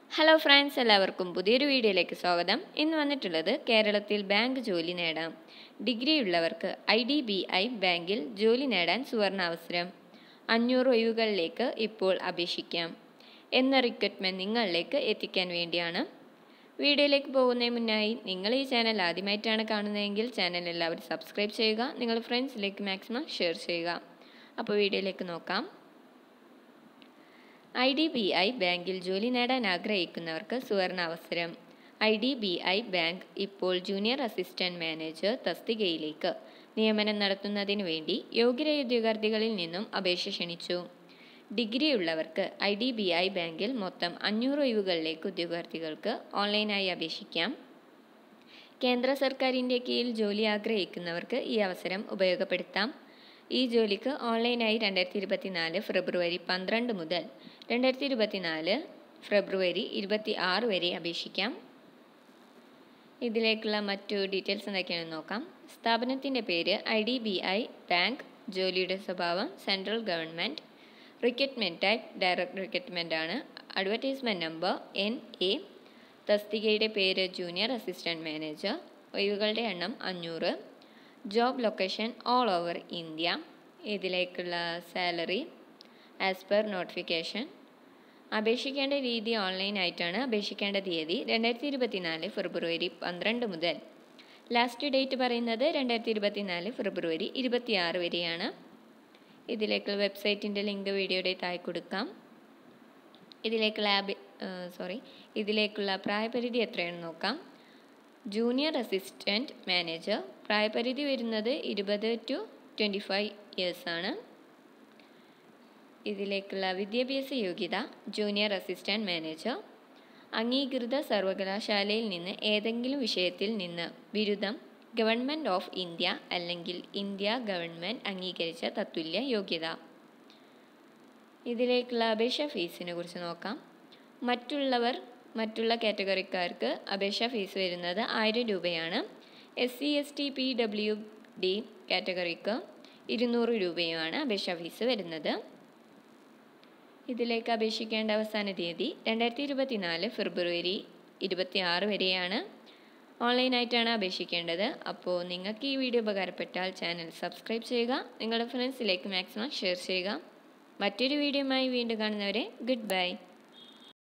hello friends എല്ലാവർക്കും പുതിയൊരു വീഡിയോയിലേക്ക് സ്വാഗതം ഇന്ന് വന്നിട്ടുള്ളത് കേരളത്തിൽ ബാങ്ക് ജോലി നേടാം ഡിഗ്രിയുള്ളവർക്ക് ഐ ഡി ബി ഐ ബാങ്കിൽ ജോലി നേടാൻ സുവർണാവസരം അഞ്ഞൂറ് ഒഴിവുകളിലേക്ക് ഇപ്പോൾ അപേക്ഷിക്കാം എന്ന റിക്വറ്റ്മെൻറ്റ് നിങ്ങളിലേക്ക് എത്തിക്കാൻ വേണ്ടിയാണ് വീഡിയോയിലേക്ക് പോകുന്നതിന് മുന്നായി നിങ്ങൾ ഈ ചാനൽ ആദ്യമായിട്ടാണ് കാണുന്നതെങ്കിൽ ചാനൽ എല്ലാവരും സബ്സ്ക്രൈബ് ചെയ്യുക നിങ്ങൾ ഫ്രണ്ട്സിലേക്ക് മാക്സിമം ഷെയർ ചെയ്യുക അപ്പോൾ വീഡിയോയിലേക്ക് നോക്കാം ഐ ഡി ബി ഐ ബാങ്കിൽ ജോലി നേടാൻ ആഗ്രഹിക്കുന്നവർക്ക് സുവർണ അവസരം I D B I bank ഇപ്പോൾ ജൂനിയർ അസിസ്റ്റന്റ് മാനേജർ തസ്തികയിലേക്ക് നിയമനം നടത്തുന്നതിന് വേണ്ടി യോഗ്യരായ ഉദ്യോഗാർത്ഥികളിൽ നിന്നും അപേക്ഷ ക്ഷണിച്ചു ഡിഗ്രി ഉള്ളവർക്ക് ഐ ഡി ബി ഐ ബാങ്കിൽ മൊത്തം അഞ്ഞൂറ് ഒഴിവുകളിലേക്ക് ഉദ്യോഗാർത്ഥികൾക്ക് ഓൺലൈനായി അപേക്ഷിക്കാം കേന്ദ്ര സർക്കാരിൻ്റെ കീഴിൽ ജോലി ആഗ്രഹിക്കുന്നവർക്ക് ഈ അവസരം ഉപയോഗപ്പെടുത്താം ഈ ജോലിക്ക് ഓൺലൈനായി രണ്ടായിരത്തി ഇരുപത്തിനാല് ഫെബ്രുവരി പന്ത്രണ്ട് മുതൽ രണ്ടായിരത്തി ഇരുപത്തിനാല് ഫെബ്രുവരി ഇരുപത്തി ആറ് വരെ അപേക്ഷിക്കാം ഇതിലേക്കുള്ള മറ്റു ഡീറ്റെയിൽസ് എന്തൊക്കെയാണെന്ന് നോക്കാം സ്ഥാപനത്തിൻ്റെ പേര് I D B I bank ജോലിയുടെ സ്വഭാവം central government recruitment type direct recruitment ആണ് അഡ്വർടൈസ്മെൻറ്റ് നമ്പർ എൻ എ തസ്തികയുടെ പേര് ജൂനിയർ അസിസ്റ്റൻറ്റ് മാനേജർ ഒഴിവുകളുടെ എണ്ണം അഞ്ഞൂറ് job location all over India ഇതിലേക്കുള്ള സാലറി ആസ് പെർ നോട്ടിഫിക്കേഷൻ അപേക്ഷിക്കേണ്ട രീതി ഓൺലൈനായിട്ടാണ് അപേക്ഷിക്കേണ്ട തീയതി രണ്ടായിരത്തി ഇരുപത്തിനാല് ഫെബ്രുവരി പന്ത്രണ്ട് മുതൽ ലാസ്റ്റ് ഡേറ്റ് പറയുന്നത് രണ്ടായിരത്തി ഇരുപത്തിനാല് ഫെബ്രുവരി ഇരുപത്തിയാറ് വരെയാണ് ഇതിലേക്കുള്ള വെബ്സൈറ്റിൻ്റെ ലിങ്ക് വീഡിയോയുടെ താഴെ കൊടുക്കാം ഇതിലേക്കുള്ള ആബി സോറി ഇതിലേക്കുള്ള പ്രായപരിധി എത്രയാണെന്ന് നോക്കാം ജൂനിയർ അസിസ്റ്റൻറ്റ് മാനേജർ പ്രായപരിധി വരുന്നത് ഇരുപത് ടു ട്വൻറ്റി ഫൈവ് ഇയേഴ്സാണ് ഇതിലേക്കുള്ള വിദ്യാഭ്യാസ യോഗ്യത ജൂനിയർ അസിസ്റ്റൻറ്റ് മാനേജർ അംഗീകൃത സർവകലാശാലയിൽ നിന്ന് ഏതെങ്കിലും വിഷയത്തിൽ നിന്ന് ബിരുദം ഗവൺമെൻറ് ഓഫ് ഇന്ത്യ അല്ലെങ്കിൽ ഇന്ത്യ ഗവൺമെൻറ് അംഗീകരിച്ച തത്തുല്യ യോഗ്യത ഇതിലേക്കുള്ള അപേക്ഷാ ഫീസിനെ കുറിച്ച് നോക്കാം മറ്റുള്ളവർ മറ്റുള്ള കാറ്റഗറിക്കാർക്ക് അപേക്ഷാ ഫീസ് വരുന്നത് ആയിരം രൂപയാണ് S C S T P W D കാറ്റഗറിക്ക് ഇരുന്നൂറ് രൂപയുമാണ് അപേക്ഷാ ഫീസ് വരുന്നത് ഇതിലേക്ക് അപേക്ഷിക്കേണ്ട അവസാന തീയതി രണ്ടായിരത്തി ഇരുപത്തിനാല് ഫെബ്രുവരി ഇരുപത്തി ആറ് വരെയാണ് ഓൺലൈനായിട്ടാണ് അപേക്ഷിക്കേണ്ടത് അപ്പോൾ നിങ്ങൾക്ക് ഈ വീഡിയോ ഉപകാരപ്പെട്ടാൽ ചാനൽ സബ്സ്ക്രൈബ് ചെയ്യുക നിങ്ങളുടെ ഫ്രണ്ട്സിലേക്ക് മാക്സിമം ഷെയർ ചെയ്യുക മറ്റൊരു വീഡിയോയുമായി വീണ്ടും കാണുന്നവരെ ഗുഡ് ബൈ